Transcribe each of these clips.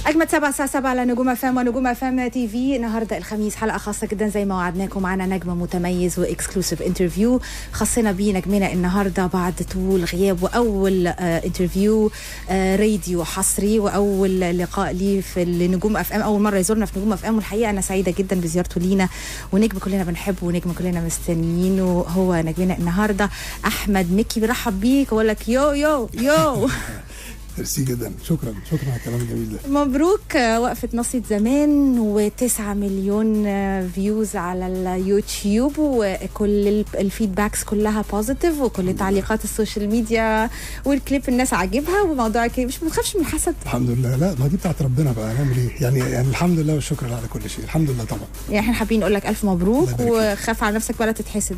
اجمد سبعة الساعه 7 على نجوم افلام ونجوم افلام تي في النهارده الخميس حلقه خاصه جدا زي ما وعدناكم معانا نجم متميز واكسكلوسيف انترفيو خصنا بيه نجمنا النهارده بعد طول غياب واول آه انترفيو آه راديو حصري واول لقاء ليه في نجوم اف ام اول مره يزورنا في نجوم اف ام والحقيقه انا سعيده جدا بزيارته لينا ونجم كلنا بنحبه ونجم كلنا مستنيينه هو نجمنا النهارده احمد مكي برحب بيك واقول لك يو يو يو ميرسي جدا شكرا شكرا على الكلام الجميل ده مبروك آه، وقفة نصية زمان و9 مليون آه، فيوز على اليوتيوب وكل ال- الفيدباكس كلها بوزيتيف وكل تعليقات السوشيال ميديا والكليب الناس عاجبها وموضوع كده مش ما تخافش من الحسد الحمد لله لا ما دي بتاعت ربنا بقى هنعمل ايه يعني يعني الحمد لله والشكر لله على كل شيء الحمد لله طبعا يعني احنا حابين نقول لك الف مبروك الله يبارك فيك. وخاف على نفسك ولا تتحسد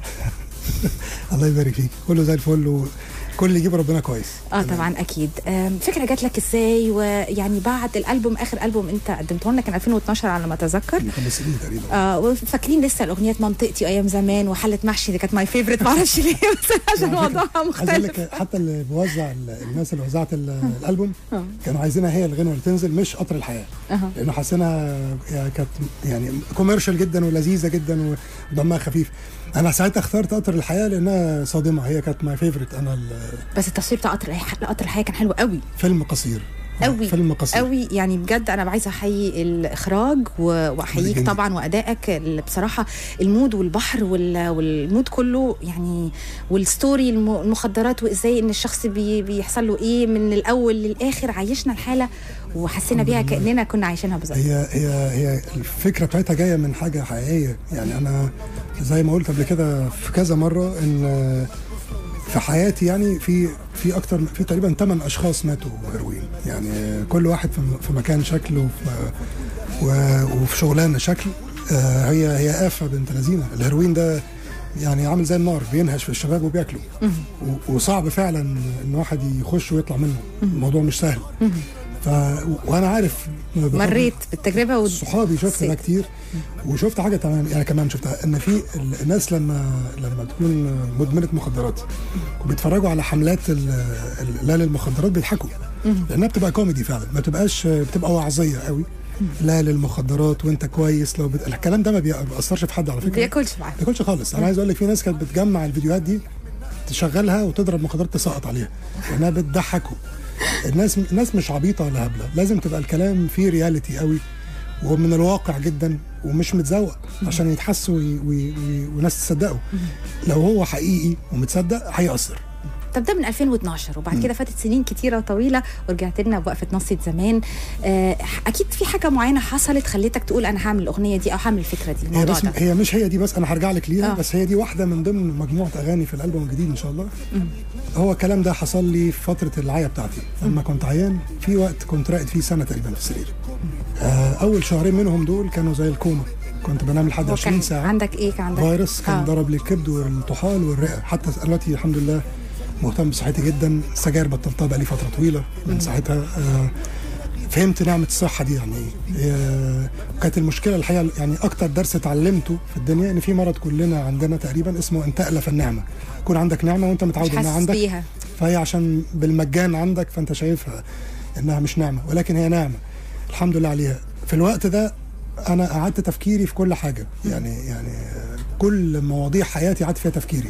الله يبارك فيك كله زي الفل وكل اللي يجيب ربنا كويس اه طبعا اكيد آم، فكره جات لك ازاي ويعني بعد الالبوم اخر البوم انت قدمته لنا كان 2012 على ما اتذكر من خمس سنين تقريبا آه وفاكرين لسه الاغنيات منطقتي ايام زمان وحله محشي دي كانت ماي فيفرت معرفش ليه بس عشان على فكرة، موضوعها عايز اقول مختلف لك حتى اللي بوزع ال- الناس اللي وزعت ال- الالبوم آه. كانوا عايزينها هي الغنوه اللي تنزل مش قطر الحياه أها. لانه حاسينها يعني كانت يعني كوميرشال جدا ولذيذه جدا ودمها خفيف انا ساعتها اخترت قطر الحياه لانها صادمه هي كانت ماي فيفرت انا بس التصوير بتاع قطر الح- قطر الحياه كان حلو قوي الفيلم قصير قوي فيلم قصير قوي يعني بجد انا عايزه احيي الاخراج و- واحييك جميل. طبعا وادائك اللي بصراحه المود والبحر وال- والمود كله يعني والستوري الم- المخدرات وازاي ان الشخص بي بيحصل له ايه من الاول للاخر عيشنا الحاله وحسينا بيها كاننا كنا عايشينها بالظبط هي هي هي الفكره بتاعتها جايه من حاجه حقيقيه يعني انا زي ما قلت قبل كده في كذا مره ان في حياتي يعني في في اكتر في تقريبا 8 اشخاص ماتوا هيروين يعني كل واحد في في مكان شكل وفي و- وفي شغلانه شكل آه، هي هي آفة بنت لذينه الهيروين ده يعني عامل زي النار بينهش في الشباب وبياكله و- وصعب فعلا ان واحد يخش ويطلع منه الموضوع مش سهل ف وانا عارف مريت بالتجربه و... صحابي شفت ده كتير وشفت حاجه كمان يعني كمان شفتها ان في ال- الناس لما لما تكون مدمنه مخدرات وبيتفرجوا على حملات ال- ال- لا للمخدرات بيضحكوا لانها بتبقى كوميدي فعلا ما تبقاش بتبقى وعظيه قوي لا للمخدرات وانت كويس لو بت... الكلام ده ما بيأثرش في حد على فكره بياكلش معاك ما بياكلش خالص انا عايز اقول لك في ناس كانت بتجمع الفيديوهات دي تشغلها وتضرب مخدرات تسقط عليها لانها بتضحكوا الناس الناس مش عبيطه ولا هبله لازم تبقى الكلام فيه رياليتي قوي ومن الواقع جدا ومش متزوق عشان يتحس وي وي وي وناس تصدقه لو هو حقيقي ومتصدق هيأثر طب ده من 2012 وبعد كده فاتت سنين كتيره وطويله ورجعت لنا بوقفه نصية زمان آه، اكيد في حاجه معينه حصلت خليتك تقول انا هعمل الاغنيه دي او هعمل الفكره دي هي الموضوع بس ده هي مش هي دي بس انا هرجع لك ليها آه. بس هي دي واحده من ضمن مجموعه اغاني في الالبوم الجديد ان شاء الله هو الكلام ده حصل لي في فتره العيا بتاعتي لما كنت عيان في وقت كنت راقد فيه سنه تقريبا في السرير آه اول شهرين منهم دول كانوا زي الكوما كنت بنام لحد هو 20 كان ساعه عندك ايه كان عندك فيروس كان آه. ضرب لي الكبد والطحال والرئه حتى دلوقتي الحمد لله مهتم بصحتي جدا السجاير بطلتها بقى لي فتره طويله من ساعتها آه فهمت نعمه الصحه دي يعني ايه آه، كانت المشكله الحقيقه يعني اكتر درس اتعلمته في الدنيا ان في مرض كلنا عندنا تقريبا اسمه ان تالف النعمه يكون عندك نعمه وانت مش متعود انها حاسس عندك بيها فهي عشان بالمجان عندك فانت شايفها انها مش نعمه ولكن هي نعمه الحمد لله عليها في الوقت ده انا قعدت تفكيري في كل حاجه يعني يعني آه، كل مواضيع حياتي قعدت فيها تفكيري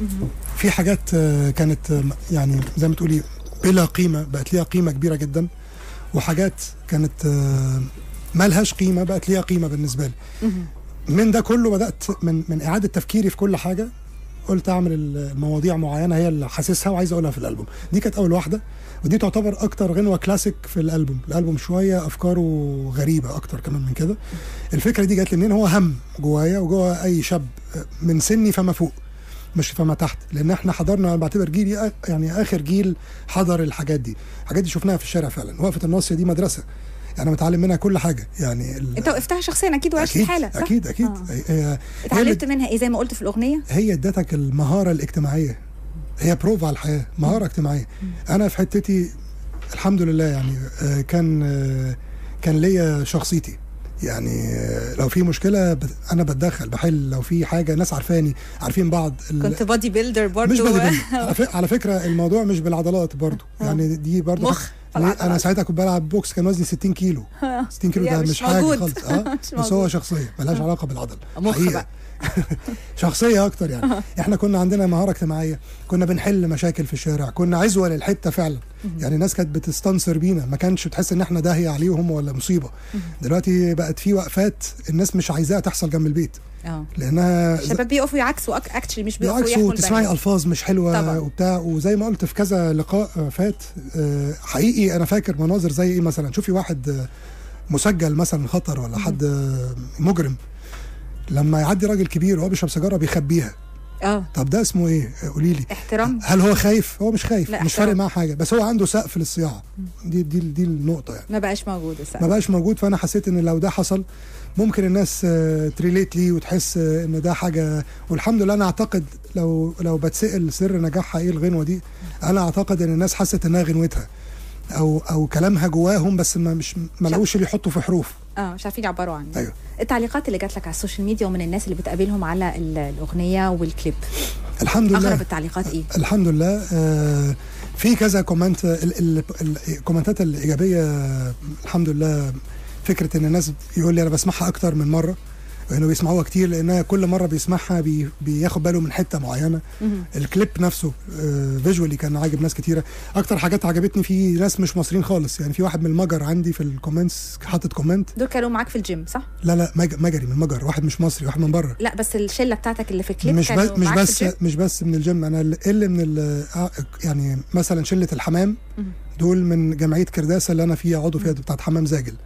في حاجات آه، كانت آه، يعني زي ما تقولي بلا قيمه بقت ليها قيمه كبيره جدا وحاجات كانت آه، مالهاش قيمه بقت ليها قيمه بالنسبه لي من ده كله بدات من من اعاده تفكيري في كل حاجه قلت اعمل المواضيع معينه هي اللي حاسسها وعايز اقولها في الالبوم دي كانت اول واحده ودي تعتبر اكتر غنوه كلاسيك في الالبوم الالبوم شويه افكاره غريبه اكتر كمان من كده الفكره دي جات لي منين هو هم جوايا وجوا اي شاب من سني فما فوق مش فما تحت لان احنا حضرنا انا بعتبر جيلي آ- يعني اخر جيل حضر الحاجات دي الحاجات دي شفناها في الشارع فعلا وقفه الناصيه دي مدرسه انا متعلم منها كل حاجه يعني ال- انت وقفتها شخصيا اكيد وعشت اكيد الحاله صح؟ اكيد اكيد آه. هي- هي اللي- اتعلمت منها ايه زي ما قلت في الاغنيه هي ادتك المهاره الاجتماعيه هي بروف على الحياه مهاره اجتماعيه انا في حتتي الحمد لله يعني آه، كان آه، كان ليا شخصيتي يعني آه، لو في مشكله بت- انا بتدخل بحل لو في حاجه ناس عارفاني عارفين بعض ال- كنت بودي بيلدر برضه مش بدي بدي. على, ف... على فكره الموضوع مش بالعضلات برضو يعني دي برضو مخ انا بالعضلات. ساعتها كنت بلعب بوكس كان وزني 60 كيلو 60 كيلو يا ده مش مش, حاجه موجود. خالص اه مش بس هو موجود. شخصيه ملهاش علاقه بالعضل مخ حقيقة. بقى. شخصيه اكتر يعني احنا كنا عندنا مهاره اجتماعيه كنا بنحل مشاكل في الشارع كنا عزوه للحته فعلا يعني الناس كانت بتستنصر بينا ما كانش تحس ان احنا داهيه عليهم ولا مصيبه دلوقتي بقت في وقفات الناس مش عايزاها تحصل جنب البيت اه لانها الشباب بيقفوا يعكسوا اكشلي مش بيقفوا بالعكس يحموا وتسمعي البنات. الفاظ مش حلوه طبعاً. وبتاع وزي ما قلت في كذا لقاء آه، فات آه، حقيقي انا فاكر مناظر زي ايه مثلا شوفي واحد آه، مسجل مثلا خطر ولا حد آه، مجرم لما يعدي راجل كبير وهو بيشرب سيجاره بيخبيها اه طب ده اسمه ايه آه، قولي لي احترام هل هو خايف هو مش خايف لا، مش احترام. فارق معاه حاجه بس هو عنده سقف للصياعه دي دي دي النقطه يعني ما بقاش موجود السقف ما بقاش موجود فانا حسيت ان لو ده حصل ممكن الناس آه، تريليت ليه وتحس آه، ان ده حاجه والحمد لله انا اعتقد لو لو بتسال سر نجاحها ايه الغنوه دي انا اعتقد ان الناس حست انها غنوتها او او كلامها جواهم بس ما مش ما لقوش اللي يحطوا في حروف اه مش عارفين يعبروا عنه ايوه التعليقات اللي جات لك على السوشيال ميديا ومن الناس اللي بتقابلهم على ال- الاغنيه والكليب الحمد لله اغرب التعليقات ايه الحمد لله آه، في كذا كومنت ال- ال- ال- الكومنتات الايجابيه آه، الحمد لله فكره ان الناس يقول لي انا بسمعها اكتر من مره انه بيسمعوها كتير لانها كل مره بيسمعها بي بياخد باله من حته معينه مهم. الكليب نفسه فيجوالي كان عاجب ناس كتيره اكتر حاجات عجبتني في ناس مش مصريين خالص يعني في واحد من المجر عندي في الكومنتس حاطط كومنت دول كانوا معاك في الجيم صح؟ لا لا مج- مجري من المجر واحد مش مصري واحد من بره لا بس الشله بتاعتك اللي في الكليب مش كانوا بس مش معاك بس في الجيم؟ مش بس من الجيم انا اللي- اللي من ال- آه، يعني مثلا شله الحمام مهم. دول من جمعيه كرداسه اللي انا فيها عضو فيها بتاعت حمام زاجل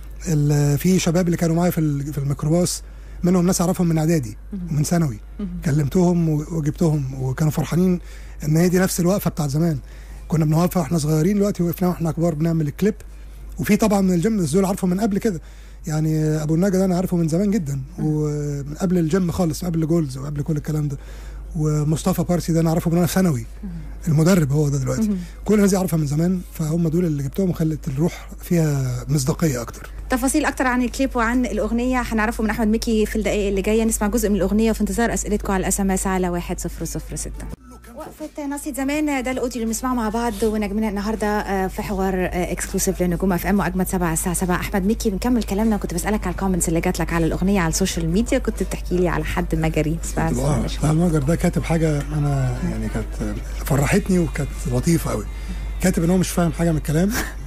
ال- في شباب اللي كانوا معايا في ال- في الميكروباص منهم ناس اعرفهم من اعدادي ومن ثانوي مهم. كلمتهم و- وجبتهم وكانوا فرحانين ان هي دي نفس الوقفه بتاعت زمان كنا بنوقفها واحنا صغيرين دلوقتي وقفنا واحنا كبار بنعمل الكليب وفي طبعا من الجيم بس دول عارفه من قبل كده يعني ابو النجا ده انا عارفه من زمان جدا ومن قبل الجيم خالص من قبل جولز وقبل كل الكلام ده ومصطفى بارسي ده انا اعرفه من وانا في ثانوي المدرب هو ده دلوقتي مهم. كل الناس دي اعرفها من زمان فهم دول اللي جبتهم وخلت الروح فيها مصداقيه اكتر تفاصيل اكتر عن الكليب وعن الاغنيه هنعرفه من احمد مكي في الدقائق اللي جايه نسمع جزء من الاغنيه وفي انتظار اسئلتكم على الاس ام اس على 1006 وقفة نصية زمان ده الاوديو اللي بنسمعه مع بعض ونجمنا النهارده آه، في حوار اكسكلوسيف لنجوم اف ام واجمد سبعة الساعه 7 احمد مكي بنكمل كلامنا كنت بسالك على الكومنتس اللي جات لك على الاغنيه على السوشيال ميديا كنت بتحكي لي على حد مجري اسمها اه بتاع المجر ده كاتب حاجه انا يعني كانت فرحتني وكانت لطيفه قوي كاتب ان هو مش فاهم حاجه من الكلام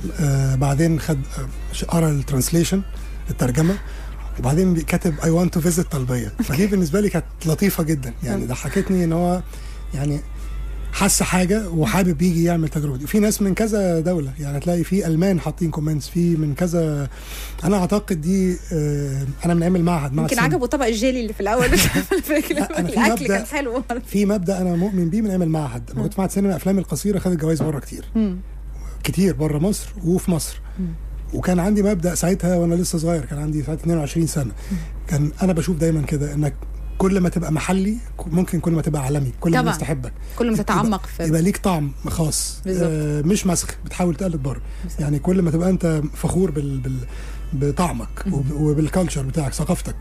آه بعدين خد آه، قرا الترانسليشن الترجمه وبعدين بي- كاتب اي ونت تو فيزيت طلبيه فدي بالنسبه لي كانت لطيفه جدا يعني ضحكتني ان هو يعني حس حاجه وحابب يجي يعمل التجربه دي وفي ناس من كذا دوله يعني تلاقي في المان حاطين كومنتس في من كذا انا اعتقد دي آه انا بنعمل معهد مع يمكن السن. عجبه طبق الجيلي اللي في الاول لا، أنا في الاكل مبدأ- كان حلو في مبدا انا مؤمن بيه بنعمل معهد لما كنت في معهد سينما الافلام القصيره خدت جوائز بره كتير مم. كتير بره مصر وفي مصر وكان عندي مبدا ساعتها وانا لسه صغير كان عندي ساعتها 22 سنه كان انا بشوف دايما كده انك كل ما تبقى محلي ممكن كل ما تبقى عالمي كل ما طبعاً. الناس تحبك كل ما يبقى- تتعمق في يبقى ليك طعم خاص بالظبط. آه مش مسخ بتحاول تقلد بره يعني كل ما تبقى انت فخور بال, بال بطعمك وب- وبالكالتشر بتاعك ثقافتك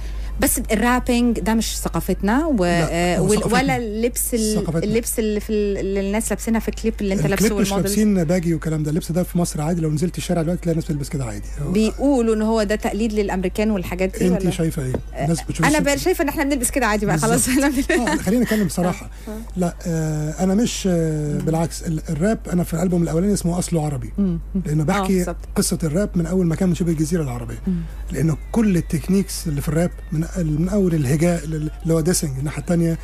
بس الرابنج ده مش ثقافتنا و... لا، آه، هو وال- ثقافتنا. ولا اللبس ال... ثقافتنا. اللبس اللي في ال... اللي الناس لابسينها في الكليب اللي انت الكليب لابسه مش والموديل لابسين باجي والكلام ده اللبس ده في مصر عادي لو نزلت الشارع دلوقتي تلاقي الناس بتلبس كده عادي هو- بيقولوا ان هو ده تقليد للامريكان والحاجات دي انت ولا شايفه ايه؟ الناس بتشوف انا الست- بقى شايفه ان احنا بنلبس كده عادي بقى خلاص اه خلينا نتكلم بصراحه لا آه انا مش آه بالعكس ال- الراب انا في الالبوم الاولاني اسمه اصله عربي لانه بحكي بالظبط. قصه الراب من اول ما كان من شبه الجزيره العربيه لانه كل التكنيكس اللي في الراب من من اول الهجاء لل- اللي هو ديسنج الناحيه الثانيه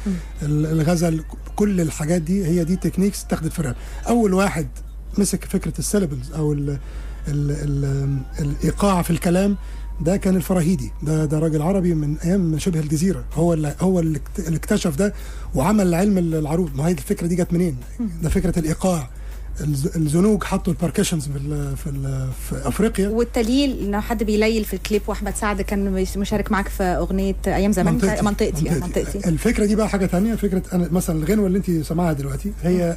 الغزل كل الحاجات دي هي دي تكنيكس اتخذت في الراب اول واحد مسك فكره السيلبلز او ال ال ال الايقاع في الكلام ده كان الفراهيدي ده ده راجل عربي من ايام شبه الجزيره هو اللي هو اللي اكت- اللي اكتشف ده وعمل علم العروض ما هي الفكره دي جت منين ده فكره الايقاع الز- الزنوج حطوا الباركشنز في ال في, ال في افريقيا والتليل ان حد بيليل في الكليب واحمد سعد كان مش- مشارك معاك في اغنيه ايام زمان منطقتي منطقتي, آه، منطقتي. الفكره دي بقى حاجه تانية فكره انا مثلا الغنوه اللي انت سامعاها دلوقتي هي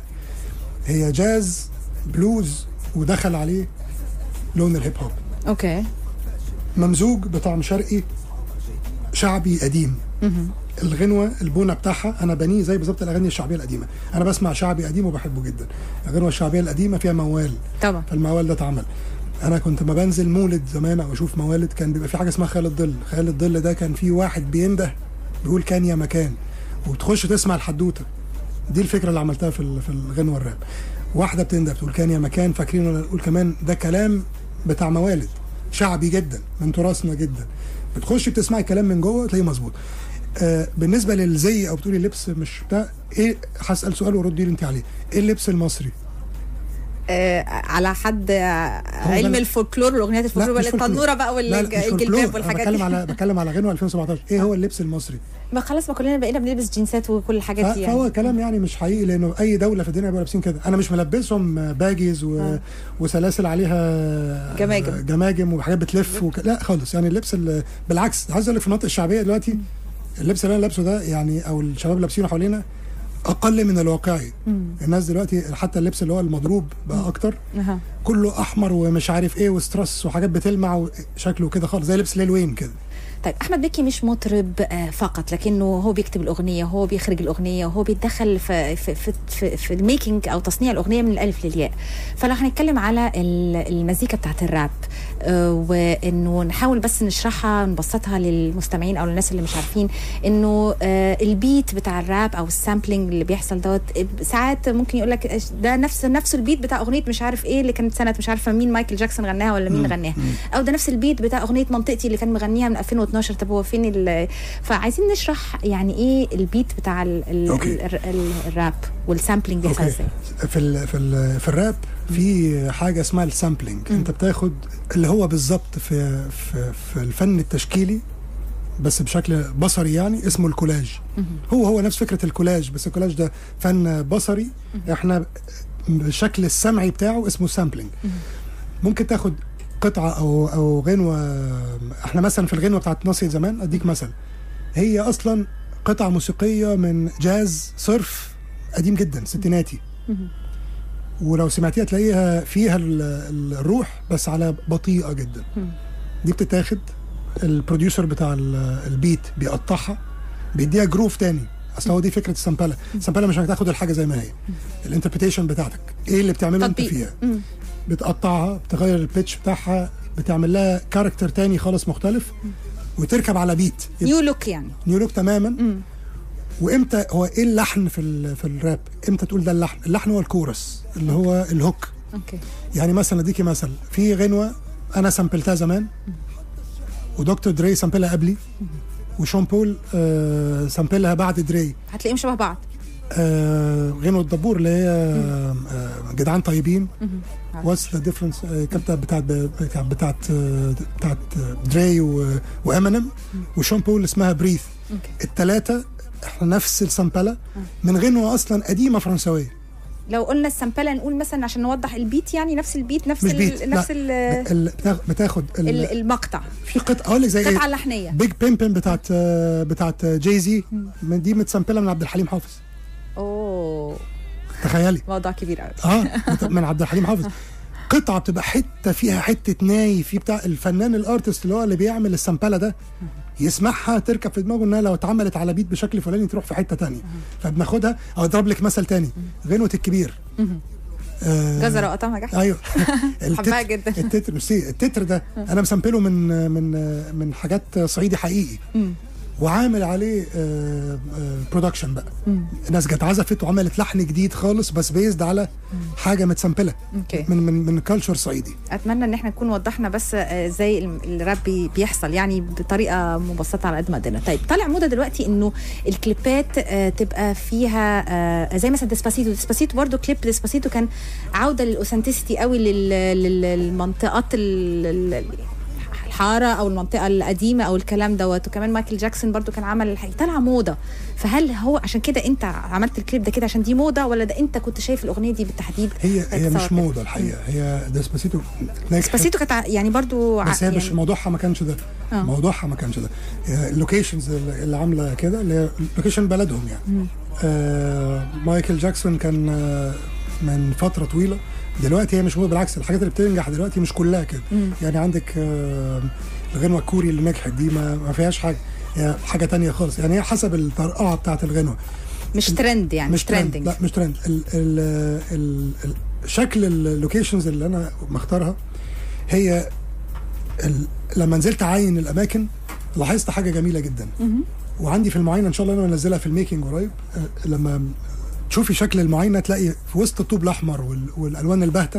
هي جاز بلوز ودخل عليه لون الهيب هوب اوكي ممزوج بطعم شرقي شعبي قديم الغنوه البونه بتاعها انا بنيه زي بالظبط الاغاني الشعبيه القديمه انا بسمع شعبي قديم وبحبه جدا الغنوه الشعبيه القديمه فيها موال طبعا فالموال ده اتعمل انا كنت ما بنزل مولد زمان او اشوف موالد كان بيبقى في حاجه اسمها خيال الظل خيال الظل ده كان في واحد بينده بيقول كان يا مكان وتخش تسمع الحدوته دي الفكره اللي عملتها في ال- في الغنوه الراب واحده بتنده بتقول كان يا مكان فاكرين ولا نقول كمان ده كلام بتاع موالد شعبي جدا من تراثنا جدا بتخش بتسمعي الكلام من جوه تلاقيه مظبوط آه بالنسبه للزي او بتقولي اللبس مش بتاع ايه هسال سؤال وردي لي انت عليه ايه اللبس المصري آه على حد آه، علم ده- الفولكلور والاغنيات الفولكلور مش ولا فولكلور. التنوره بقى لا لا مش فولكلور. والجلباب أنا والحاجات بتكلم دي على بتكلم على غنوه 2017 ايه هو اللبس المصري ما خلاص ما كلنا بقينا بنلبس جينزات وكل الحاجات ف- دي فهو يعني كلام يعني مش حقيقي لانه اي دوله في الدنيا بيبقوا لابسين كده انا مش ملبسهم باجيز و... آه. وسلاسل عليها جماجم. جماجم وحاجات بتلف وك... لا خالص يعني اللبس ال... بالعكس عايز اقول لك في المناطق الشعبيه دلوقتي اللبس اللي انا لابسه ده يعني او الشباب لابسينه حوالينا اقل من الواقعي الناس دلوقتي حتى اللبس اللي هو المضروب بقى اكتر أها. كله احمر ومش عارف ايه وسترس وحاجات بتلمع وشكله كده خالص زي لبس ليل وين كده طيب احمد بكي مش مطرب آه، فقط لكنه هو بيكتب الاغنيه هو بيخرج الاغنيه وهو بيتدخل في في في, في, في الميكينج او تصنيع الاغنيه من الالف للياء فلو هنتكلم على ال- المزيكا بتاعت الراب آه، وانه نحاول بس نشرحها نبسطها للمستمعين او للناس اللي مش عارفين انه آه، البيت بتاع الراب او السامبلينج اللي بيحصل دوت آه، ساعات ممكن يقول لك ده نفس نفس البيت بتاع اغنيه مش عارف ايه اللي كانت سنه مش عارفه مين مايكل جاكسون غناها ولا مين غناها او ده نفس البيت بتاع اغنيه منطقتي اللي كان مغنيها من 2012 طب هو فين ال- فعايزين نشرح يعني ايه البيت بتاع ال ال أوكي. ال ال الراب والسامبلينج بيحصل اوكي ازاي في ال في ال في الراب في حاجه اسمها السامبلينج انت بتاخد اللي هو بالظبط في في في الفن التشكيلي بس بشكل بصري يعني اسمه الكولاج هو هو نفس فكره الكولاج بس الكولاج ده فن بصري احنا بالشكل السمعي بتاعه اسمه سامبلينج ممكن تاخد قطعه او او غنوه احنا مثلا في الغنوه بتاعت ناصية زمان اديك مثل هي اصلا قطعه موسيقيه من جاز صرف قديم جدا ستيناتي ولو سمعتيها تلاقيها فيها ال- ال- الروح بس على بطيئه جدا دي بتتاخد البروديوسر بتاع ال- البيت بيقطعها بيديها جروف تاني اصل هو دي فكره السمبله السمبله مش انك تاخد الحاجه زي ما هي الانتربريتيشن بتاعتك ايه اللي بتعمله انت تطبيق. فيها مم. بتقطعها بتغير البيتش بتاعها بتعمل لها كاركتر تاني خالص مختلف وتركب على بيت نيو لوك يعني نيو لوك تماما مم. وامتى هو ايه اللحن في ال- في الراب امتى تقول ده اللحن اللحن هو الكورس اللي هو الهوك اوكي يعني مثلا اديكي مثل في غنوه انا سامبلتها زمان ودكتور دري سامبلها قبلي وشون بول آه سامبلها بعد دري هتلاقيهم شبه بعض آه غنوه الدبور اللي هي آه جدعان طيبين عارفة. واتس ذا ديفرنس كانت بتاعت بتاعت بتاعت آه، بتاعت دري وامينيم وشون بول اسمها بريث اوكي الثلاثه احنا نفس السامبله من غنوه اصلا قديمه فرنسويه لو قلنا السمبله نقول مثلا عشان نوضح البيت يعني نفس البيت نفس مش ال- بيت نفس لا. ال- ال- بتاخ- بتاخد ال- ال- المقطع في قطعه اقول لك زي القطعه ايه اللحنيه بيج بيمبن بتاعت آه، بتاعت جاي زي من دي متسامبله من عبد الحليم حافظ اوه تخيلي موضوع كبير قوي اه مت- من عبد الحليم حافظ قطعه بتبقى حته فيها حته ناي في بتاع الفنان الارتست اللي هو اللي بيعمل السامبله ده يسمعها تركب في دماغه انها لو اتعملت على بيت بشكل فلاني تروح في حته تانية فبناخدها او اضرب لك مثل تاني غنوه الكبير آه جزره وقطعها نجح ايوه حبها التتر جدا. التتر بصي التتر ده انا مسامبله من من من حاجات صعيدي حقيقي وعامل عليه برودكشن بقى ناس جت عزفت وعملت لحن جديد خالص بس بيزد على حاجه متسامبله اوكي من من من كلتشر صعيدي اتمنى ان احنا نكون وضحنا بس آه، ازاي الم- الراب بي- بيحصل يعني بطريقه مبسطه على قد ما قدرنا طيب طالع موضه دلوقتي انه الكليبات آه، تبقى فيها آه، زي مثلا ديسباسيتو ديسباسيتو برضو كليب ديسباسيتو كان عوده للاوثنتسيتي قوي لل- لل- للمنطقات ال- ال- الحاره او المنطقه القديمه او الكلام دوت وكمان مايكل جاكسون برضو كان عمل الحاجة طالعه موضه فهل هو عشان كده انت عملت الكليب ده كده عشان دي موضه ولا ده انت كنت شايف الاغنيه دي بالتحديد هي هي كانت مش سوا موضه الحقيقه هي ديسباسيتو ديسباسيتو كانت ع- يعني برضو ع- بس هي مش يعني موضوعها ما كانش ده آه. موضوعها ما كانش ده اللوكيشنز اللي عامله كده اللي هي لوكيشن بلدهم يعني آه مايكل جاكسون كان آه من فتره طويله دلوقتي هي مش موضه بالعكس الحاجات اللي بتنجح دلوقتي مش كلها كده يعني عندك آه الغنوه الكوري اللي نجحت دي ما, ما فيهاش حاجه هي حاجه تانية خالص يعني هي حسب الطرقعه بتاعت الغنوه مش ترند يعني مش ترند ترندنج لا مش ترند ال ال ال ال شكل اللوكيشنز اللي انا مختارها هي ال لما نزلت اعاين الاماكن لاحظت حاجه جميله جدا وعندي في المعاينه ان شاء الله انا منزلها في الميكنج قريب أه، لما تشوفي شكل المعاينه تلاقي في وسط الطوب الاحمر وال- والالوان الباهته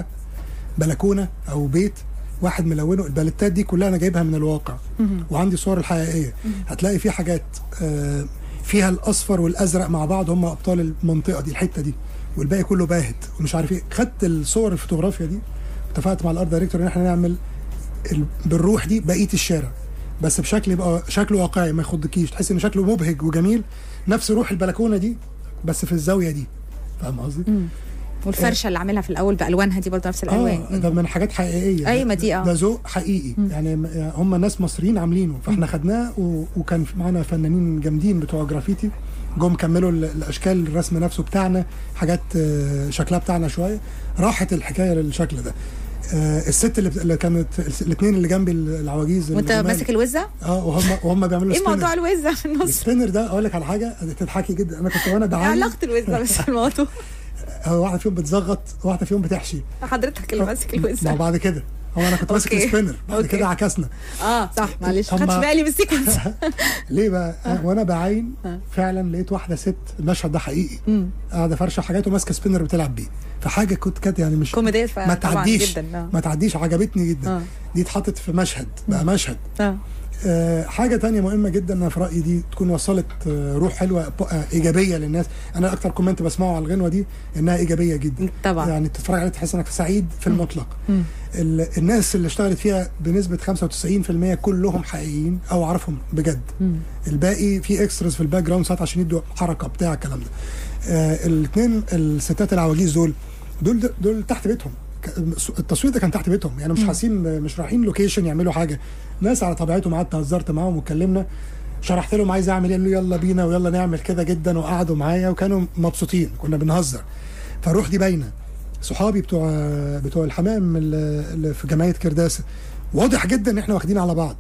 بلكونه او بيت واحد ملونه الباليتات دي كلها انا جايبها من الواقع وعندي صور الحقيقيه هتلاقي في حاجات آه، فيها الاصفر والازرق مع بعض هم ابطال المنطقه دي الحته دي والباقي كله باهت ومش عارف ايه خدت الصور الفوتوغرافيا دي اتفقت مع الارت دايركتور ان احنا نعمل ال- بالروح دي بقيه الشارع بس بشكل يبقى شكله واقعي ما يخضكيش تحس ان شكله مبهج وجميل نفس روح البلكونه دي بس في الزاويه دي فاهم قصدي؟ والفرشه اللي عاملها في الاول بالوانها دي برضه نفس الالوان اه ده من حاجات حقيقيه أي ده- ما دي، اه. ده ذوق حقيقي يعني م- يعني هم ناس مصريين عاملينه فاحنا خدناه و... وكان معانا فنانين جامدين بتوع جرافيتي جم كملوا ال- الاشكال الرسم نفسه بتاعنا حاجات آه، شكلها بتاعنا شويه راحت الحكايه للشكل ده آه، الست اللي, بت- اللي كانت الاثنين اللي جنبي العواجيز وانت الجمال. ماسك الوزه اه وهم وهم بيعملوا ايه سبينر. موضوع الوزه في النص السبينر ده اقول لك على حاجه تضحكي جدا انا كنت وانا ايه بعاني علاقه الوزه بس في الموضوع هو واحده فيهم بتزغط واحده فيهم بتحشي حضرتك اللي ماسك ما الوزه بعد كده هو انا كنت ماسك أوكي. السبينر بعد أوكي. كده عكسنا اه صح معلش ما هما- خدش بالي من السيكونس ليه بقى وانا بعاين فعلا لقيت واحده ست المشهد ده حقيقي قاعده فرشه حاجات وماسكه سبينر بتلعب بيه فحاجه كنت كانت يعني مش كوميدية ف- ما طبعاً تعديش جداً، آه. ما تعديش عجبتني جدا آه. دي اتحطت في مشهد بقى مشهد اه آه، حاجة تانية مهمة جدا أنا في رأيي دي تكون وصلت آه، روح حلوة ب- آه، إيجابية للناس أنا أكتر كومنت بسمعه على الغنوة دي إنها إيجابية جدا طبعاً. يعني تتفرج عليها تحس إنك سعيد في المطلق ال- الناس اللي اشتغلت فيها بنسبة 95% كلهم حقيقيين أو أعرفهم بجد الباقي في اكستراز في الباك جراوند ساعات عشان يدوا حركة بتاع الكلام ده آه الاثنين الستات العواجيز دول دول دول تحت بيتهم ك- التصوير ده كان تحت بيتهم يعني مش حاسين مش رايحين لوكيشن يعملوا حاجه ناس على طبيعتهم قعدت هزرت معاهم واتكلمنا شرحت لهم عايز اعمل ايه قالوا لي يلا بينا ويلا نعمل كده جدا وقعدوا معايا وكانوا مبسوطين كنا بنهزر فالروح دي باينه صحابي بتوع بتوع الحمام اللي اللي في جمعيه كرداسه واضح جدا ان احنا واخدين على بعض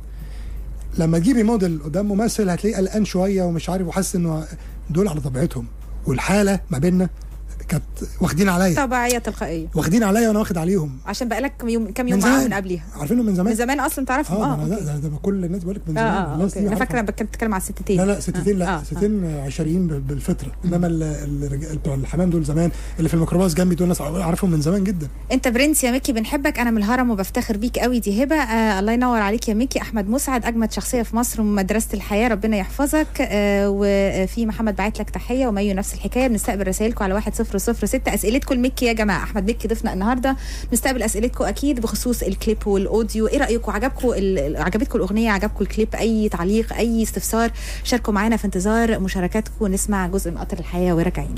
لما تجيبي موديل قدام ممثل هتلاقيه قلقان شويه ومش عارف وحاسس انه دول على طبيعتهم والحاله ما بيننا كانت واخدين عليا طبيعيه تلقائيه واخدين عليا وانا واخد عليهم عشان بقالك كم يوم كم من يوم معاهم زمان من قبليها عارفينه من زمان من زمان اصلا تعرفهم اه اه ده, ده, أوكي. ده, ده كل الناس بقول لك من اه زمان اه الناس اوكي دي انا عارفة. فاكره كنت بتتكلم على الستتين لا لا ستتين لا آه، آه. ستتين عشريين بال- بالفطره انما ال- الرجال بتوع الحمام دول زمان اللي في الميكروباص جنبي دول ناس عارفهم من زمان جدا انت برنس يا ميكي بنحبك انا من الهرم وبفتخر بيك قوي دي هبه آه الله ينور عليك يا ميكي احمد مسعد اجمد شخصيه في مصر ومن مدرسه الحياه ربنا يحفظك آه وفي محمد بعت لك تحيه وميو نفس الحكايه بنستقبل رسائلكم على 1006 اسئلتكم المكي يا جماعه احمد مكي ضيفنا النهارده نستقبل اسئلتكم اكيد بخصوص الكليب والاوديو ايه رايكم عجبكم ال- عجبتكم الاغنيه عجبكم الكليب اي تعليق اي استفسار شاركوا معانا في انتظار مشاركاتكم ونسمع جزء من قطر الحياه وراجعين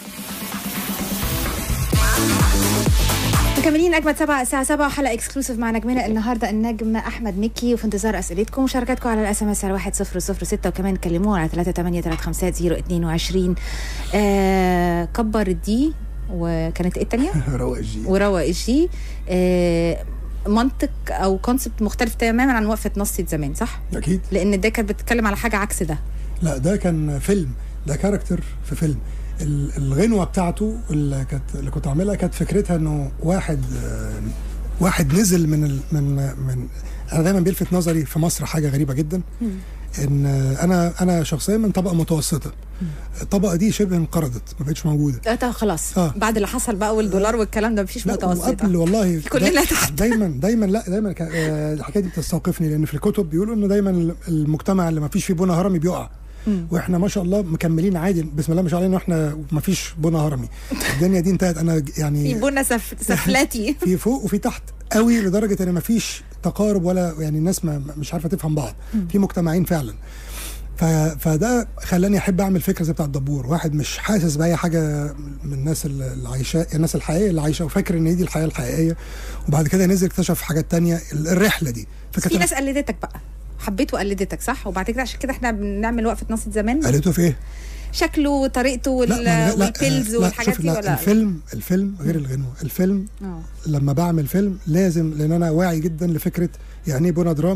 مكملين اجمد سبعة الساعة 7 حلقة اكسكلوسيف مع نجمنا النهارده النجم احمد مكي وفي انتظار اسئلتكم ومشاركاتكم على الاس ام اس على 1006 وكمان كلمونا على 3835022 آه كبر الدي وكانت ايه الثانيه؟ روق الجي وروق الجي آه منطق او كونسبت مختلف تماما عن وقفه نصية زمان صح؟ اكيد لان ده كانت بتتكلم على حاجه عكس ده لا ده كان فيلم ده كاركتر في فيلم ال- الغنوه بتاعته اللي كانت اللي كنت عاملها كانت فكرتها انه واحد آه، واحد نزل من ال من من انا دايما بيلفت نظري في مصر حاجه غريبه جدا ان آه، انا انا شخصيا من طبقه متوسطه الطبقه دي شبه انقرضت ما بقتش موجوده ده ده خلاص آه. بعد اللي حصل بقى والدولار والكلام ده مفيش لا متوسطه وقبل والله كلنا دا- تحت. دايما دايما لا دايما كان- آه، الحكايه دي بتستوقفني لان في الكتب بيقولوا انه دايما المجتمع اللي ما فيش فيه بنى هرمي بيقع واحنا ما شاء الله مكملين عادي بسم الله ما شاء الله ان احنا ما فيش بنى هرمي الدنيا دي انتهت انا ج- في يعني بنا سف... سفلاتي في فوق وفي تحت قوي لدرجه ان ما فيش تقارب ولا يعني الناس ما ما- مش عارفه تفهم بعض في مجتمعين فعلا ف... فده خلاني احب اعمل فكره زي بتاع الدبور واحد مش حاسس باي حاجه من الناس اللي عايشه الناس الحقيقيه اللي عايشه وفاكر ان هي دي الحياه الحقيقيه وبعد كده نزل اكتشف حاجات تانية ال- الرحله دي بس في فكانت ناس قلدتك بقى حبيت وقلدتك صح وبعد كده عشان كده احنا بنعمل وقفه نص زمان قالته في ايه؟ شكله وطريقته وال... لا ما أنا- لا والبيلز لا والحاجات شوف دي لا ولا الفيلم الفيلم غير الغنوه الفيلم اه لما بعمل فيلم لازم لان انا واعي جدا لفكره يعني ايه بنى درامي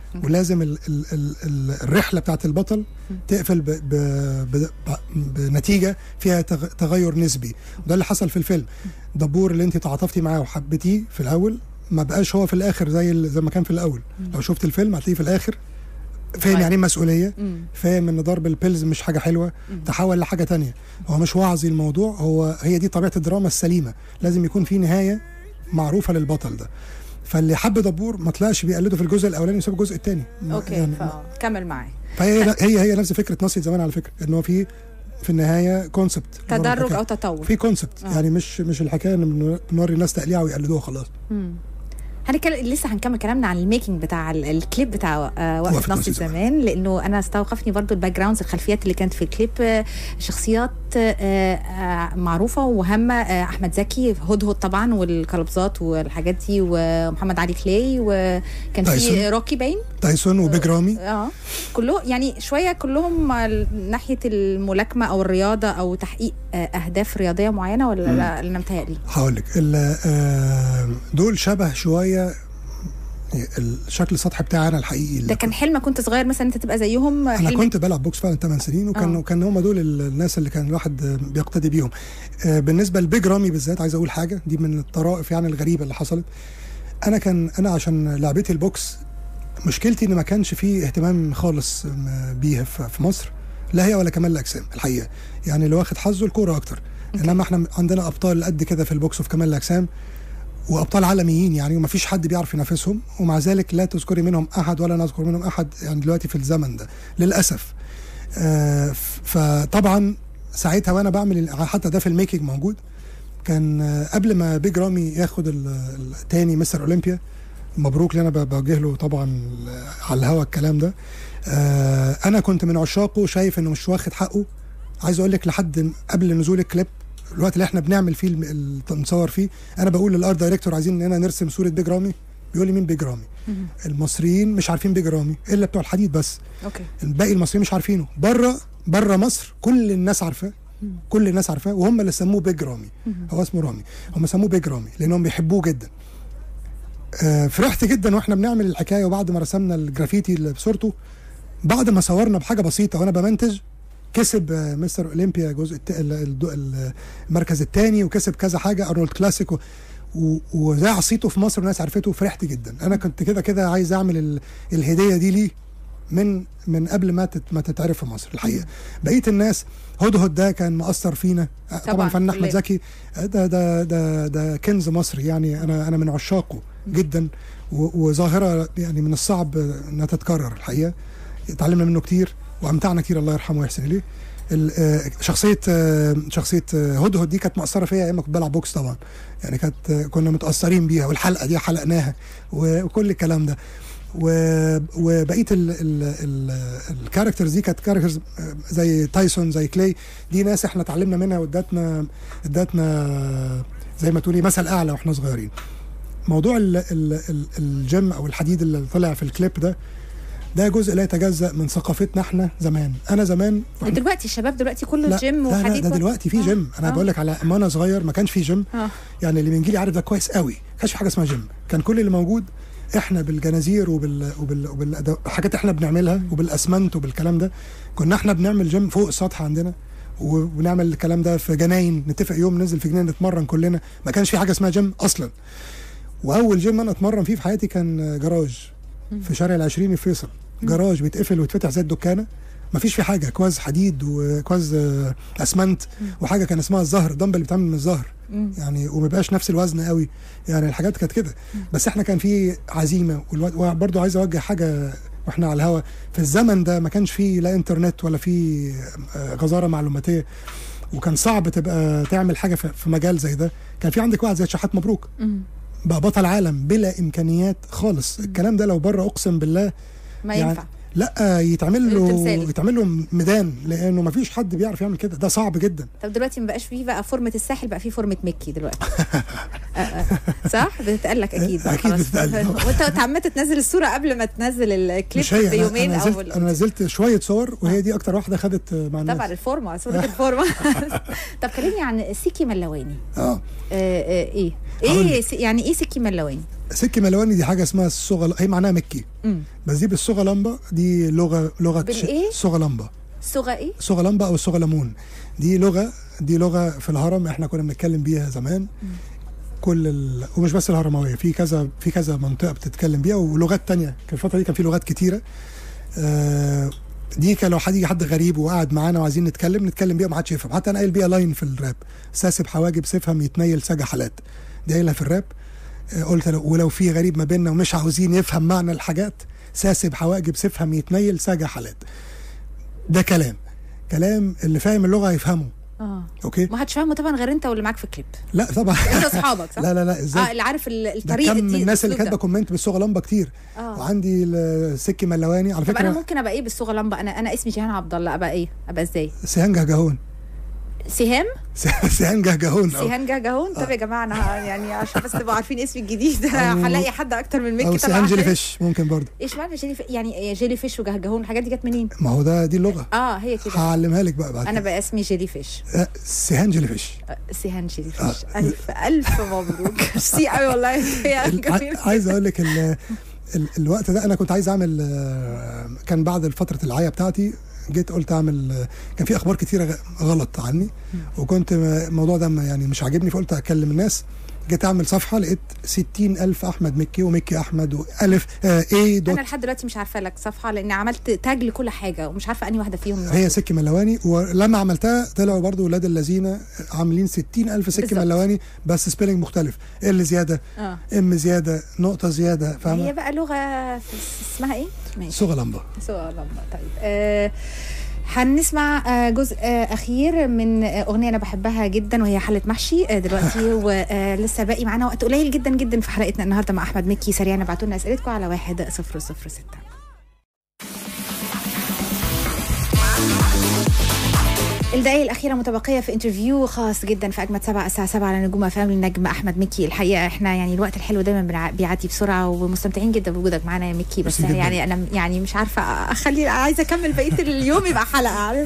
ولازم ال ال ال ال الرحله بتاعت البطل تقفل ب ب ب ب بنتيجه فيها تغ- تغير نسبي وده اللي حصل في الفيلم دبور اللي انت تعاطفتي معاه وحبيتيه في الاول ما بقاش هو في الاخر زي ال- زي ما كان في الاول لو شفت الفيلم هتلاقيه في الاخر فاهم طيب. يعني ايه مسؤوليه مم. فاهم ان ضرب البيلز مش حاجه حلوه تحول لحاجه تانية هو مش وعظي الموضوع هو هي دي طبيعه الدراما السليمه لازم يكون في نهايه معروفه للبطل ده فاللي حب دبور ما طلعش بيقلده في الجزء الاولاني وساب الجزء الثاني اوكي فكمل معايا فهي هي هي نفس فكره نصية زمان على فكره ان هو في في النهايه كونسبت تدرج او تطور في كونسبت آه. يعني مش مش الحكايه ان بن- بنوري الناس تقليعه ويقلدوها خلاص مم. هنتكلم لسه هنكمل كلامنا عن الميكنج بتاع ال- الكليب بتاع آه، وقفه وقفة نص نص زمان لانه انا استوقفني برضو الباك جراوندز الخلفيات اللي كانت في الكليب آه، شخصيات آه، آه، معروفه وهامه آه، احمد زكي هدهد طبعا والكلبزات والحاجات دي ومحمد علي كلاي وكان في تايسون. روكي باين تايسون وبيج رامي اه كله يعني شويه كلهم ال- ناحيه الملاكمه او الرياضه او تحقيق آه، اهداف رياضيه معينه ولا لا انا متهيألي هقول لك ال- آه، دول شبه شويه الشكل السطحي بتاعي انا الحقيقي اللي ده كان حلمك كنت صغير مثلا انت تبقى زيهم انا حلمك كنت بلعب بوكس فعلا 8 سنين وكان آه. وكان هم دول ال- الناس اللي كان الواحد آه، بيقتدي بيهم آه، بالنسبه لبيج رامي بالذات عايز اقول حاجه دي من الطرائف يعني الغريبه اللي حصلت انا كان انا عشان لعبتي البوكس مشكلتي ان ما كانش فيه اهتمام خالص م- بيها في في مصر لا هي ولا كمال الاجسام الحقيقه يعني اللي واخد حظه الكوره اكتر انما احنا عندنا ابطال قد كده في البوكس وفي كمال الاجسام وابطال عالميين يعني وما فيش حد بيعرف ينافسهم ومع ذلك لا تذكري منهم احد ولا نذكر منهم احد يعني دلوقتي في الزمن ده للاسف آه ف- فطبعا ساعتها وانا بعمل ال- حتى ده في الميكنج موجود كان آه، قبل ما بيج رامي ياخد ال- التاني مستر اولمبيا مبروك اللي انا ب- بوجه له طبعا على الهوا الكلام ده آه انا كنت من عشاقه شايف انه مش واخد حقه عايز اقول لك لحد قبل نزول الكليب الوقت اللي احنا بنعمل فيه الم- ال- نصور فيه انا بقول للارت دايركتور عايزين اننا نرسم صوره بيج رامي بيقول لي مين بيج رامي المصريين مش عارفين بيج رامي الا بتوع الحديد بس اوكي الباقي المصريين مش عارفينه بره بره مصر كل الناس عارفاه كل الناس عارفاه وهم اللي سموه بيج رامي هو اسمه رامي هم سموه بيج رامي لانهم بيحبوه جدا آه فرحت جدا واحنا بنعمل الحكايه وبعد ما رسمنا الجرافيتي اللي بصورته بعد ما صورنا بحاجه بسيطه وانا بمنتج كسب آه، مستر اولمبيا جزء الت... ال- ال- ال- المركز الثاني وكسب كذا حاجه ارنولد كلاسيك و... و- وذاع صيته في مصر والناس عرفته فرحت جدا انا كنت كده كده عايز اعمل ال... الهديه دي ليه من من قبل ما تت... ما تتعرف في مصر الحقيقه بقيه الناس هدهد ده كان مؤثر فينا آه، طبعاً، طبعا فن احمد كلنا. زكي آه، ده ده ده ده كنز مصري يعني انا انا من عشاقه جدا و... وظاهره يعني من الصعب انها تتكرر الحقيقه اتعلمنا منه كتير وامتعنا كتير الله يرحمه ويحسن اليه ال- آه، شخصيه آه، شخصيه آه، هدهد دي كانت مؤثره فيا ايام ما كنت بلعب بوكس طبعا يعني كانت آه، كنا متاثرين بيها والحلقه دي حلقناها و- وكل الكلام ده و- وبقيه ال- ال- ال- الكاركترز دي كانت كاركترز آه، زي تايسون زي كلاي دي ناس احنا اتعلمنا منها وادتنا ادتنا زي ما تقولي مثل اعلى واحنا صغيرين موضوع ال ال ال الجيم او الحديد اللي طلع في الكليب ده ده جزء لا يتجزا من ثقافتنا احنا زمان انا زمان دلوقتي الشباب دلوقتي كله لا جيم لا, لا وحديد ده بس. دلوقتي في آه، جيم انا آه. بقول لك على ما انا صغير ما كانش في جيم اه يعني اللي من جيلي عارف ده كويس قوي ما كانش في حاجه اسمها جيم كان كل اللي موجود احنا بالجنازير وبال وبال وبالحاجات احنا بنعملها وبالاسمنت وبالكلام ده كنا احنا بنعمل جيم فوق السطح عندنا و- ونعمل الكلام ده في جناين نتفق يوم ننزل في جنينه نتمرن كلنا ما كانش في حاجه اسمها جيم اصلا واول جيم انا اتمرن فيه في حياتي كان جراج في شارع العشرين في فيصل جراج بيتقفل ويتفتح زي الدكانه ما فيش فيه حاجه كواز حديد وكواز آه، اسمنت وحاجه كان اسمها الزهر دمبل بيتعمل من الزهر مم. يعني وما بقاش نفس الوزن قوي يعني الحاجات كانت كده بس احنا كان في عزيمه والو- وبرضه عايز اوجه حاجه واحنا على الهوا في الزمن ده ما كانش فيه لا انترنت ولا فيه آه، غزاره معلوماتيه وكان صعب تبقى تعمل حاجه في في مجال زي ده كان في عندك واحد زي شحات مبروك مم. بقى بطل عالم بلا امكانيات خالص الكلام ده لو بره اقسم بالله ما يعني ينفع لا يتعمل له تمثال. يتعمل له ميدان لانه ما فيش حد بيعرف يعمل كده ده صعب جدا طب دلوقتي ما بقاش فيه بقى فورمه الساحل بقى فيه فورمه مكي دلوقتي آه، آه. صح بتتقال لك اكيد بقى أكيد خلاص. بتتقال لي. وانت اتعمدت تنزل الصوره قبل ما تنزل الكليب مش هي أنا- بيومين انا او نزلت انا نزلت شويه صور وهي دي اكتر واحده خدت مع الناس طبعا الفورمه صوره الفورمه طب كلمني عن سيكي ملواني اه آه آه ايه هقول ايه سي- يعني ايه سيكي ملواني سكي ملواني دي حاجه اسمها الصغل هي معناها مكي مم. بس دي بالصغلمبه دي لغه لغه بالإيه؟ صغلمبه صغة ايه؟ صغلمبه او الصغلمون دي لغه دي لغه في الهرم احنا كنا بنتكلم بيها زمان كل ال... ومش بس الهرمويه في كذا في كذا منطقه بتتكلم بيها ولغات تانية كان الفتره دي كان في لغات كتيره آه دي كان لو حد يجي حد غريب وقاعد معانا وعايزين نتكلم نتكلم بيها ومحدش يفهم حتى انا قايل بيها لاين في الراب ساسب حواجب سفهم يتنيل سجى حالات دي قايلها في الراب آه، قلت لو ولو في غريب ما بيننا ومش عاوزين يفهم معنى الحاجات ساسب حواجب سفهم يتنيل سجى حالات ده كلام كلام اللي فاهم اللغه هيفهمه اه اوكي ما حدش فاهمه طبعا غير انت واللي معاك في الكليب لا طبعا انت اصحابك صح؟ لا لا لا اه ازاي اللي عارف ال- ده الطريقه كم دي من الناس اللي الأسلوب كاتبه ده. كومنت بالصوغه لمبه كتير اه وعندي السكي ملواني على طب انا فكره ممكن ابقى ايه بالصوغه لمبه انا انا اسمي جيهان عبد الله ابقى ايه؟ ابقى ازاي؟ سيهان جهجهون سهام؟ سيهان جهجهون أو- سيهان جهجهون طب يا جماعه انا ه- يعني عشان بس تبقوا عارفين اسمي الجديد أو- هلاقي حد اكتر من او ميكي سيهان جيلي فيش ممكن برضه ايش معنى جيلي في... يعني جيلي فيش وجهجهون الحاجات دي جت منين؟ ما هو ده دي اللغه اه هي كده هعلمها لك بقى بعد انا كده. بقى اسمي جيلي فيش آه، سيهان جيلي فيش سيهان جيلي آه. فيش الف الف مبروك ميرسي قوي والله يا ال- جميل ع- عايز اقول لك ال- ال- الوقت ده انا كنت عايز اعمل آه، كان بعد فتره العيا بتاعتي جيت قلت اعمل آه، كان في اخبار كتيره غ- غلط عني وكنت م- الموضوع ده ما- يعني مش عاجبني فقلت اكلم الناس جيت اعمل صفحه لقيت 60000 احمد مكي ومكي احمد والف آه ايه دوت انا لحد دلوقتي مش عارفه لك صفحه لاني عملت تاج لكل حاجه ومش عارفه انهي واحده فيهم هي سكي ملواني ولما عملتها طلعوا برضو ولاد الذين عاملين 60000 سكي بالظبط. ملواني بس سبيلنج مختلف ال زياده اه ام زياده نقطه زياده هي فاهمه بقى لغه اسمها ايه؟ ماشي صوغه لمبه سؤال الله طيب آه هنسمع آه، جزء آه، اخير من آه، اغنيه انا بحبها جدا وهي حله محشي آه، دلوقتي ولسه باقي معانا وقت قليل جدا جدا في حلقتنا النهارده مع احمد مكي سريعا ابعتوا لنا اسئلتكم على واحد صفر صفر ستة الدقايق الأخيرة متبقية في انترفيو خاص جدا في أجمد سبعة الساعة 7 على نجوم أفلام النجم أحمد مكي الحقيقة احنا يعني الوقت الحلو دايما بنع- بيعدي بسرعة ومستمتعين جدا بوجودك معانا يا مكي بس ميرسي جداً. يعني أنا يعني مش عارفة أخلي عايزة أكمل بقية اليوم يبقى حلقة عارف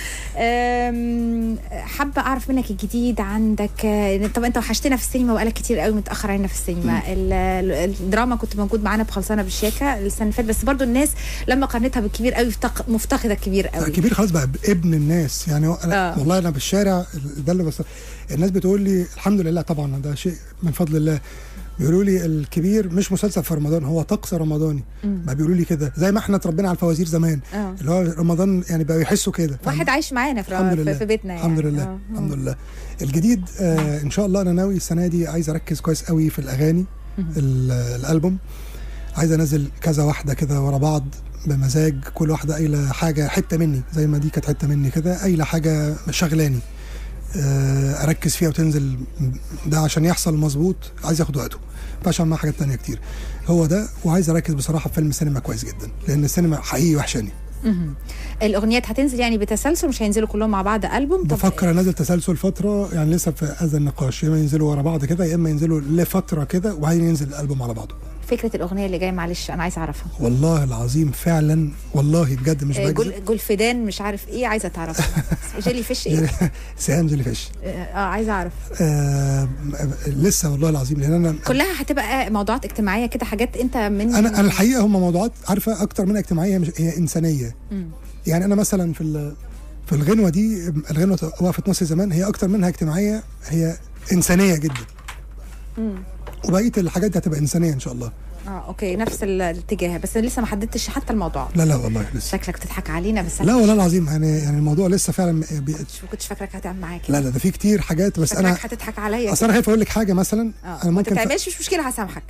أم، حابة أعرف منك الجديد عندك آه، طب أنت وحشتنا في السينما وبقالك كتير قوي متأخر علينا في السينما ال- ال- الدراما كنت موجود معانا بخلصانة بالشيكة السنة اللي فاتت بس برضو الناس لما قارنتها بالكبير قوي افتق- مفتقدة الكبير قوي كبير خلاص بقى ابن الناس يعني هو أنا آه. والله انا بالشارع ده اللي بس الناس بتقول لي الحمد لله طبعا ده شيء من فضل الله بيقولوا لي الكبير مش مسلسل في رمضان هو طقس رمضاني ما بيقولوا لي كده زي ما احنا اتربينا على الفوازير زمان اه اللي هو رمضان يعني بقوا يحسوا كده واحد عايش معانا في, الحمد في, لله في بيتنا يعني الحمد لله آه. الحمد لله الجديد آه ان شاء الله انا ناوي السنه دي عايز اركز كويس قوي في الاغاني ال- الالبوم عايز انزل كذا واحده كده ورا بعض بمزاج كل واحده قايله حاجه حته مني زي ما دي كانت حته مني كده قايله حاجه شغلاني آه، اركز فيها وتنزل ده عشان يحصل مظبوط عايز ياخد وقته ما معاه حاجات تانية كتير هو ده وعايز اركز بصراحه في فيلم السينما كويس جدا لان السينما حقيقي وحشاني مهم. الاغنيات هتنزل يعني بتسلسل مش هينزلوا كلهم مع بعض البوم طب بفكر انزل تسلسل فتره يعني لسه في هذا النقاش يا اما ينزلوا ورا بعض كده يا اما ينزلوا لفتره كده وبعدين ينزل الالبوم على بعضه فكره الاغنيه اللي جايه معلش انا عايزه اعرفها والله العظيم فعلا والله بجد مش آه، بكذب جول جول فدان مش عارف ايه عايزه تعرفها جيلي فيش ايه سيان جيلي فيش اه آه، عايزه اعرف آه لسه والله العظيم لان انا كلها هتبقى موضوعات اجتماعيه كده حاجات انت من انا انا الحقيقه هم موضوعات عارفه اكتر من اجتماعيه مش هي انسانيه مم. يعني انا مثلا في ال- في الغنوه دي الغنوه وقفت نص زمان هي اكتر منها اجتماعيه هي انسانيه جدا مم. وبقيه الحاجات دي هتبقى انسانيه ان شاء الله اه اوكي نفس ال- الاتجاه بس لسه ما حددتش حتى الموضوع لا لا والله لسه شكلك بتضحك علينا بس لا والله العظيم يعني يعني الموضوع لسه فعلا بي... ما كنتش فاكرك هتعمل معايا كده لا لا ده في كتير حاجات بس انا فاكرك هتضحك عليا اصل انا خايف اقول لك حاجه مثلا اه انا ما ممكن ف... تتعملش مش مشكله هسامحك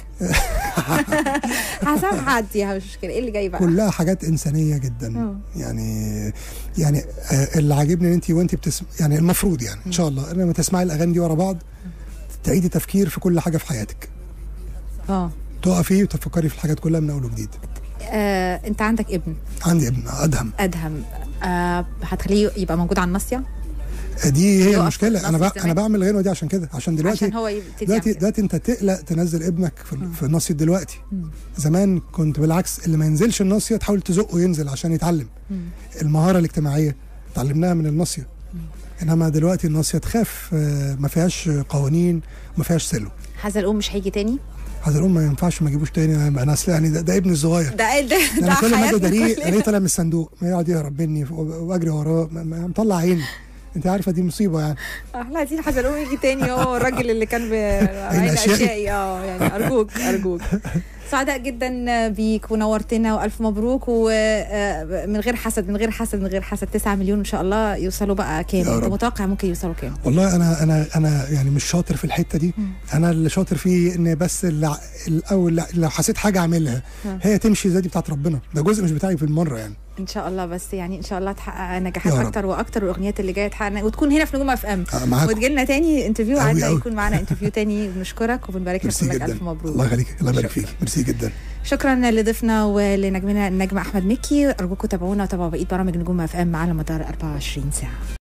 هسامح عديها مش مشكله ايه اللي جاي بقى كلها حاجات انسانيه جدا اه. يعني يعني آه، اللي عاجبني ان انت وانت بتسم يعني المفروض يعني ان شاء الله ان لما تسمعي الاغاني دي ورا بعض تعيدي تفكير في كل حاجه في حياتك اه تقفي وتفكري في الحاجات كلها من اول وجديد آه، انت عندك ابن عندي ابن ادهم ادهم آه هتخليه يبقى موجود على الناصيه دي هي يقف المشكله في انا نص بق... الزمان. انا بعمل الغنوه دي عشان كده عشان دلوقتي عشان هو يبتدي دلوقتي يعمل كده. دلوقتي انت تقلق تنزل ابنك في, مم. في الناصيه دلوقتي مم. زمان كنت بالعكس اللي ما ينزلش الناصيه تحاول تزقه ينزل عشان يتعلم مم. المهاره الاجتماعيه اتعلمناها من الناصيه انما دلوقتي الناصيه تخاف آه، ما فيهاش قوانين ما فيهاش سلو حزلقوم مش هيجي تاني هتقول ما ينفعش ما اجيبوش تاني انا انا اصل يعني ده, ده ابني الصغير ده ده ده ده انا كل ما اجي حياتنا اداريه كلنا. الاقيه طالع من الصندوق ما يقعد يهرب مني واجري وراه ما- ما- مطلع عيني انت عارفه دي مصيبه يعني احنا عايزين حزلقوم يجي تاني هو الراجل اللي كان بعين أشيائي. اشيائي اه يعني ارجوك ارجوك سعداء جدا بيك ونورتنا والف مبروك ومن غير حسد من غير حسد من غير حسد 9 مليون ان شاء الله يوصلوا بقى كام يا انت رب. متوقع ممكن يوصلوا كام والله انا انا انا يعني مش شاطر في الحته دي انا اللي شاطر فيه ان بس اللي الاول لو حسيت حاجه اعملها ها. هي تمشي زي دي بتاعت ربنا ده جزء مش بتاعي في المره يعني ان شاء الله بس يعني ان شاء الله تحقق نجاحات يا رب. اكتر واكتر والاغنيات اللي جايه تحقق وتكون هنا في نجوم اف ام آه، معاكم وتجي لنا تاني انترفيو أوي عندنا أوي. يكون معانا انترفيو تاني بنشكرك وبنبارك لك ميرسي ونقول لك جدا الف مبروك الله يخليك الله يبارك فيك ميرسي جدا شكرا لضيفنا ولنجمنا النجم احمد مكي ارجوكم تابعونا وتابعوا بقيه برامج نجوم اف ام على مدار 24 ساعه